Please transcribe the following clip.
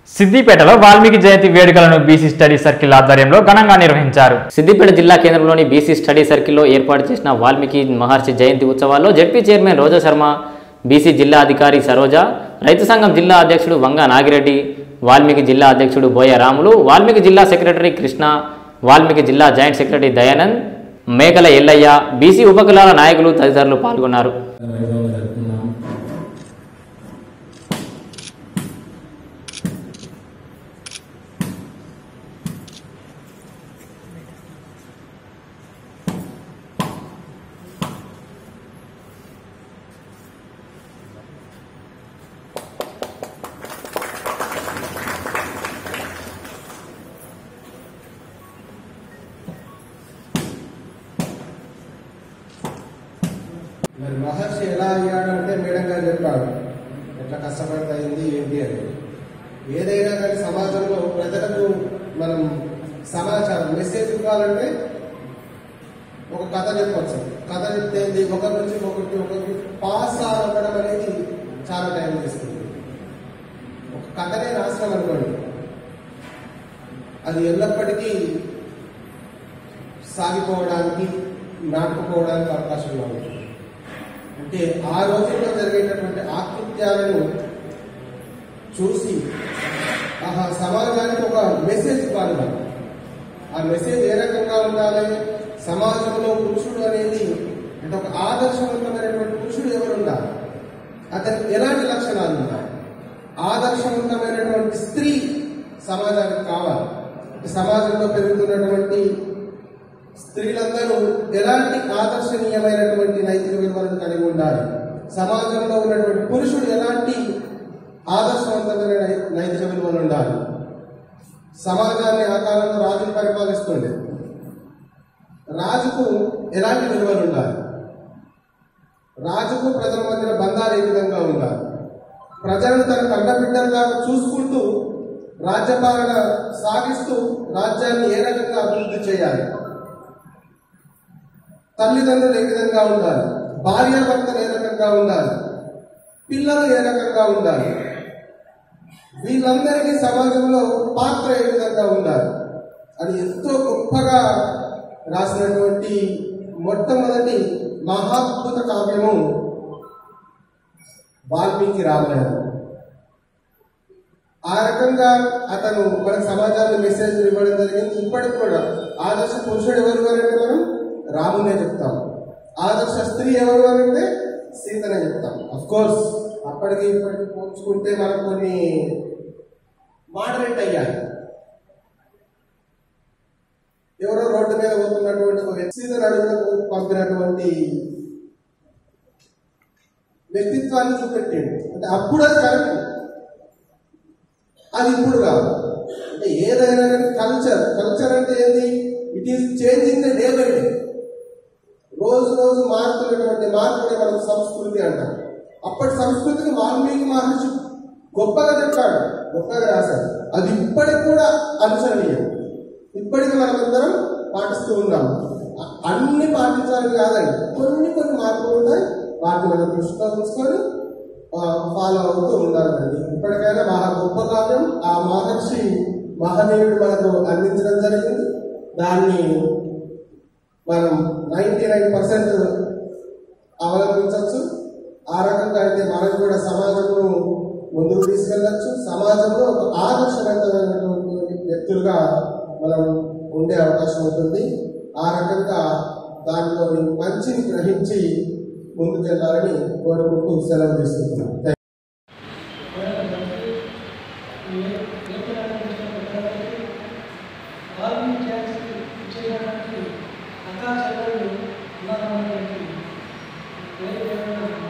సిద్దిపేటలో వాల్మీకి జయంతి వేడుకలను BC study circle ఆధ్వర్యంలో ఘనంగా నిర్వహించారు సిద్దిపేట జిల్లా కేంద్రంలోని బీసీ స్టడీ సర్కిల్లో ఏర్పాటు చేసిన వాల్మీకి మహర్షి జయంతి ఉత్సవాల్లో ZP chairman Roja Sharma BC జిల్లా అధికారి సరోజ రైతు సంఘం జిల్లా అధ్యక్షుడు వంగ నాగిరెడ్డి వాల్మీకి జిల్లా అధ్యక్షుడు బోయ రాములు వాల్మీకి జిల్లా సెక్రటరీ కృష్ణ వాల్మీకి జిల్లా జాయింట్ సెక్రటరీ దయానంద్ మేకల ఎల్లయ్య బీసీ ఉపకులాల నాయకులు తదితరులు పాల్గొన్నారు వైభవంగా జరుపుకున్నాం మరి మహర్షి ఎలా అయ్యాడు అంటే మేడం గారు చెప్పాడు ఎట్లా కష్టపడతాయింది ఏంటి అని ఏదైనా కానీ సమాజంలో ప్రజలకు మనం సమాచారం మెసేజ్ ఇవ్వాలంటే ఒక కథ చెప్పచ్చు కథ చెప్తే ఏంది ఒకరి నుంచి ఒకరికి ఒకరికి పాస్ అవ్వడం అనేది చాలా టైం తీసుకుంది ఒక కథనే రాసినాం అనుకోండి అది ఎల్లప్పటికీ సాగిపోవడానికి నాటుకుపోవడానికి అవకాశంగా ఉంటుంది అంటే ఆ రోజుల్లో జరిగేటటువంటి ఆకృత్యాలను చూసి ఆహా సమాజానికి ఒక మెసేజ్ ఇవ్వాలి మనం. ఆ మెసేజ్ ఏ రకంగా ఉండాలి సమాజంలో పురుషుడు అనేది అంటే ఒక ఆదర్శవంతమైనటువంటి పురుషుడు ఎవరు ఉండాలి అతనికి ఎలాంటి లక్షణాలు ఉన్నాయి ఆదర్శవంతమైనటువంటి స్త్రీ సమాజానికి కావాలి అంటే సమాజంలో పెరుగుతున్నటువంటి స్త్రీలందరూ ఎలాంటి ఆదర్శనీయమైనటువంటి నైతిక విలువలను కలిగి ఉండాలి సమాజంలో ఉన్నటువంటి పురుషుడు ఎలాంటి ఆదర్శవంతమైన నై- నైతిక విలువలు ఉండాలి సమాజాన్ని ఆ కాలంలో రాజులు పరిపాలిస్తుండే రాజుకు ఎలాంటి విలువలు ఉండాలి రాజుకు ప్రజల మధ్యన బంధాలు ఏ విధంగా ఉండాలి ప్రజలను తన కండబిడ్డల్లాగా చూసుకుంటూ రాజ్యపాలన సాగిస్తూ రాజ్యాన్ని ఏ రకంగా అభివృద్ధి చేయాలి తల్లిదండ్రులు ఏ విధంగా ఉండాలి భార్యాభర్తలు ఏ రకంగా ఉండాలి పిల్లలు ఏ రకంగా ఉండాలి వీళ్ళందరికీ సమాజంలో పాత్ర ఏ విధంగా ఉండాలి అది ఎంతో గొప్పగా రాసినటువంటి మొట్టమొదటి మహాద్భుత కావ్యము వాల్మీకి రామాయణం ఆ రకంగా అతను మన సమాజాన్ని మెసేజ్ ఇవ్వడం జరిగింది ఇప్పటికి కూడా ఆదర్శ పురుషుడు ఎవరు అని అంటే మనం రామునే చెప్తాం ఆదర్శ స్త్రీ ఎవరు అని అంటే సీతనే చెప్తాం అఫ్ కోర్స్ అప్పటికి ఇప్పటికి పోల్చుకుంటే మనకు కొన్ని మోడరేట్ అయ్యాయి ఎవరో రోడ్డు మీద పోతున్నటువంటి ఒక వ్యక్తి సీతను అడుగులకు పంపినటువంటి వ్యక్తిత్వాన్ని చూపెట్టిండు అంటే అప్పుడు అది కరెక్ట్ అది ఇప్పుడు కాదు అంటే ఏదైనా కానీ కల్చర్ కల్చర్ అంటే ఏంది it is changing the day by day రోజు రోజు మారుతున్నటువంటి మార్పుడే మన సంస్కృతి అంటాం అప్పటి సంస్కృతిని వాల్మీకి మహర్షి గొప్పగా చెప్పాడు గొప్పగా రాశాడు అది ఇప్పటికి కూడా అనుసరణీయం ఇప్పటికి మనమందరం పాటిస్తూ ఉన్నాం అ- అన్ని పాటించాలని కాదండి కొన్ని కొన్ని మార్పులు ఉన్నాయి వాటిని మనం దృష్టిలో ఉంచుకొని ఫాలో అవుతూ ఉండాలండి ఇప్పటికైనా మహా గొప్ప కావ్యం ఆ మహర్షి మహనీయుడు మనకు అందించడం జరిగింది దాన్ని మనం నైంటీ నైన్ పర్సెంట్ అవలంబించవచ్చు ఆ రకంగా అయితే మనం కూడా సమాజంలో ముందుకు తీసుకెళ్ళచ్చు సమాజంలో ఒక ఆదర్శవంతమైనటువంటి వ్యక్తులుగా మనం ఉండే అవకాశం ఉంటుంది ఆ రకంగా దానిలో మంచిని గ్రహించి ముందుకెళ్ళాలని కోరుకుంటూ సెలవు తీసుకుంటున్నాం Thank you. వాల్మీకి జయంతి చేయడానికి అక్కా చెల్లెళ్ళు ఉన్నటువంటి వేరే వేరే